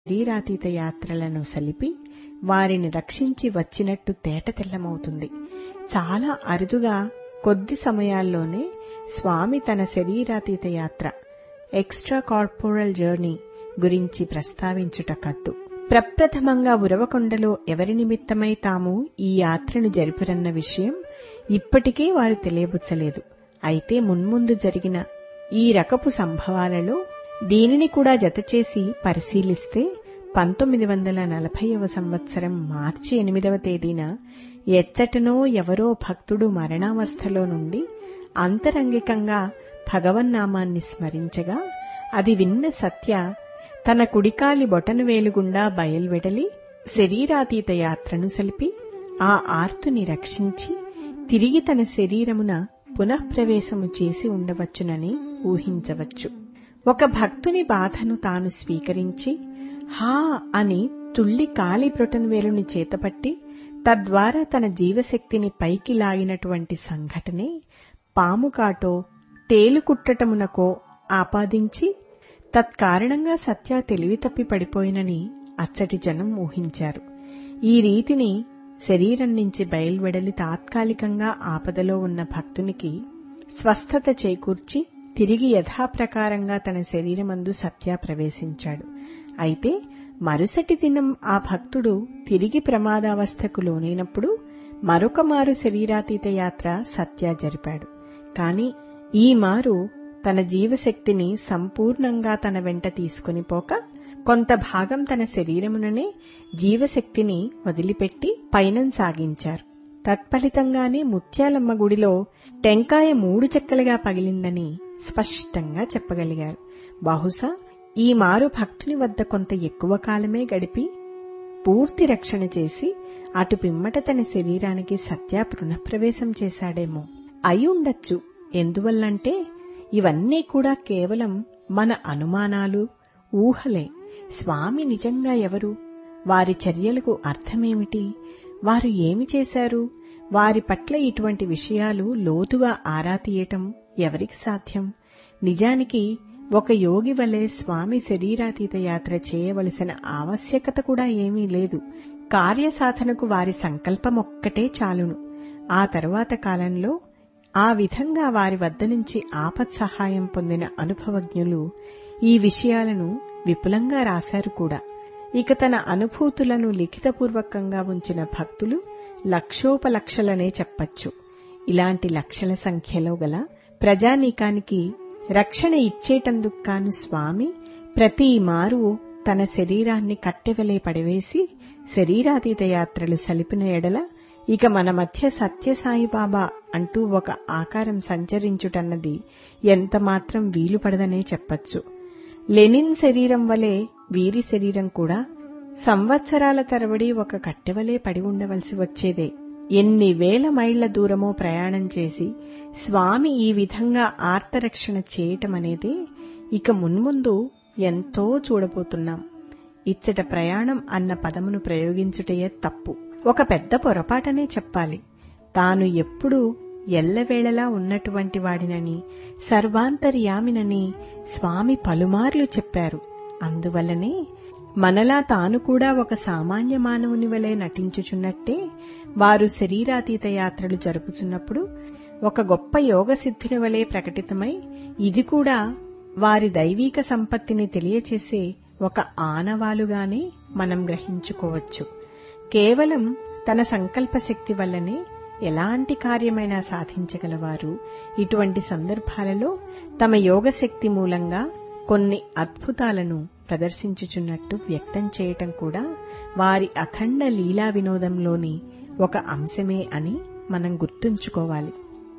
శరీరాతీత యాత్రలను సలిపి వారిని రక్షించి వచ్చినట్టు తేటతెల్లమవుతుంది చాలా అరుదుగా కొద్ది సమయాల్లోనే స్వామి తన శరీరాతీత యాత్ర ఎక్స్ట్రా కార్పొరల్ జర్నీ గురించి ప్రస్తావించుట కద్దు ప్రప్రథమంగా ఉరవకొండలో ఎవరి నిమిత్తమై తాము ఈ యాత్రను జరిపిరన్న విషయం ఇప్పటికీ వారు తెలియబుచ్చలేదు అయితే మున్ముందు జరిగిన ఈ రకపు సంభవాలలో దీనిని కూడా జతచేసి పరిశీలిస్తే పంతొమ్మిది వందల నలభైవ సంవత్సరం మార్చి ఎనిమిదవ తేదీన ఎచ్చటనో ఎవరో భక్తుడు మరణావస్థలో నుండి అంతరంగికంగా భగవన్నామాన్ని స్మరించగా అది విన్న సత్య తన కుడికాలి బొటను వేలుగుండా బయల్వెడలి శరీరాతీత యాత్రను సలిపి ఆ ఆర్తుని రక్షించి తిరిగి తన శరీరమున పునఃప్రవేశము చేసి ఉండవచ్చునని ఊహించవచ్చు ఒక భక్తుని బాధను తాను స్వీకరించి హా అని తుళ్లి కాలి వేలుని చేతపట్టి తద్వారా తన జీవశక్తిని పైకి లాగినటువంటి సంఘటనే పాముకాటో తేలుకుట్టటమునకో ఆపాదించి తత్కారణంగా సత్య తెలివి తప్పి పడిపోయినని అచ్చటి జనం ఊహించారు ఈ రీతిని శరీరం నుంచి బయల్వెడలి తాత్కాలికంగా ఆపదలో ఉన్న భక్తునికి స్వస్థత చేకూర్చి తిరిగి యథాప్రకారంగా తన శరీరమందు సత్య ప్రవేశించాడు అయితే మరుసటి దినం ఆ భక్తుడు తిరిగి ప్రమాదావస్థకు లోనైనప్పుడు మరొక మారు శరీరాతీత యాత్ర సత్య జరిపాడు కాని ఈ మారు తన జీవశక్తిని సంపూర్ణంగా తన వెంట తీసుకుని పోక కొంత భాగం తన శరీరముననే జీవశక్తిని వదిలిపెట్టి పయనం సాగించారు తత్ఫలితంగానే ముత్యాలమ్మ గుడిలో టెంకాయ మూడు చెక్కలుగా పగిలిందని స్పష్టంగా చెప్పగలిగారు బహుశా ఈ మారు భక్తుని వద్ద కొంత ఎక్కువ కాలమే గడిపి పూర్తి రక్షణ చేసి అటు పిమ్మట తన శరీరానికి సత్య పునఃప్రవేశం చేశాడేమో అయి ఉండొచ్చు ఎందువల్లంటే ఇవన్నీ కూడా కేవలం మన అనుమానాలు ఊహలే స్వామి నిజంగా ఎవరు వారి చర్యలకు అర్థమేమిటి వారు ఏమి చేశారు వారి పట్ల ఇటువంటి విషయాలు లోతుగా ఆరా తీయటం ఎవరికి సాధ్యం నిజానికి ఒక యోగి వలె స్వామి శరీరాతీత యాత్ర చేయవలసిన ఆవశ్యకత కూడా ఏమీ లేదు కార్యసాధనకు వారి సంకల్పమొక్కటే చాలును ఆ తరువాత కాలంలో ఆ విధంగా వారి వద్ద నుంచి ఆపత్ సహాయం పొందిన అనుభవజ్ఞులు ఈ విషయాలను విపులంగా రాశారు కూడా ఇక తన అనుభూతులను లిఖితపూర్వకంగా ఉంచిన భక్తులు లక్షోపలక్షలనే చెప్పచ్చు ఇలాంటి లక్షల సంఖ్యలో గల ప్రజానీకానికి రక్షణ ఇచ్చేటందుకు కాను స్వామి ప్రతి మారు తన శరీరాన్ని కట్టెవలే పడివేసి శరీరాతీత యాత్రలు సలిపిన ఎడల ఇక మన మధ్య సత్యసాయిబాబా అంటూ ఒక ఆకారం సంచరించుటన్నది ఎంతమాత్రం వీలుపడదనే చెప్పచ్చు లెనిన్ శరీరం వలె వీరి శరీరం కూడా సంవత్సరాల తరబడి ఒక కట్టెవలే పడి ఉండవలసి వచ్చేదే ఎన్ని వేల మైళ్ల దూరమో ప్రయాణం చేసి స్వామి ఈ విధంగా ఆర్తరక్షణ చేయటమనేదే ఇక మున్ముందు ఎంతో చూడబోతున్నాం ఇచ్చట ప్రయాణం అన్న పదమును ప్రయోగించుటయే తప్పు ఒక పెద్ద పొరపాటనే చెప్పాలి తాను ఎప్పుడూ ఎల్లవేళలా ఉన్నటువంటి వాడినని సర్వాంతర్యామినని స్వామి పలుమార్లు చెప్పారు అందువల్లనే మనలా తాను కూడా ఒక సామాన్య మానవుని వలె నటించుచున్నట్టే వారు శరీరాతీత యాత్రలు జరుపుచున్నప్పుడు ఒక గొప్ప యోగ సిద్ధుని వలె ప్రకటితమై ఇది కూడా వారి దైవీక సంపత్తిని తెలియచేసే ఒక ఆనవాలుగానే మనం గ్రహించుకోవచ్చు కేవలం తన సంకల్ప శక్తి వల్లనే ఎలాంటి కార్యమైనా సాధించగలవారు ఇటువంటి సందర్భాలలో తమ యోగశక్తి మూలంగా కొన్ని అద్భుతాలను ప్రదర్శించుచున్నట్టు వ్యక్తం చేయటం కూడా వారి అఖండ లీలా వినోదంలోని ఒక అంశమే అని మనం గుర్తుంచుకోవాలి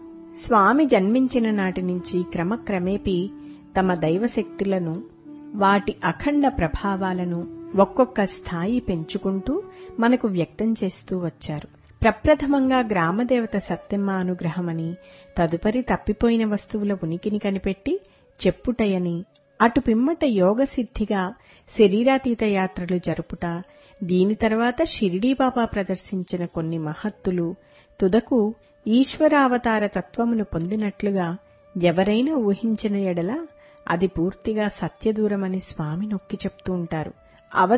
స్వామి జన్మించిన నాటి నుంచి క్రమక్రమేపీ తమ దైవశక్తులను వాటి అఖండ ప్రభావాలను ఒక్కొక్క స్థాయి పెంచుకుంటూ మనకు వ్యక్తం చేస్తూ వచ్చారు ప్రప్రథమంగా గ్రామదేవత సత్యమ్మ అనుగ్రహమని తదుపరి తప్పిపోయిన వస్తువుల ఉనికిని కనిపెట్టి చెప్పుటయని అటు పిమ్మట యోగసిద్ధిగా శరీరాతీత యాత్రలు జరుపుట దీని తర్వాత షిరిడీబాబా ప్రదర్శించిన కొన్ని మహత్తులు తుదకు ఈశ్వరావతార తత్వమును పొందినట్లుగా ఎవరైనా ఊహించిన ఎడల అది పూర్తిగా సత్యదూరమని స్వామి నొక్కి చెప్తూ ఉంటారు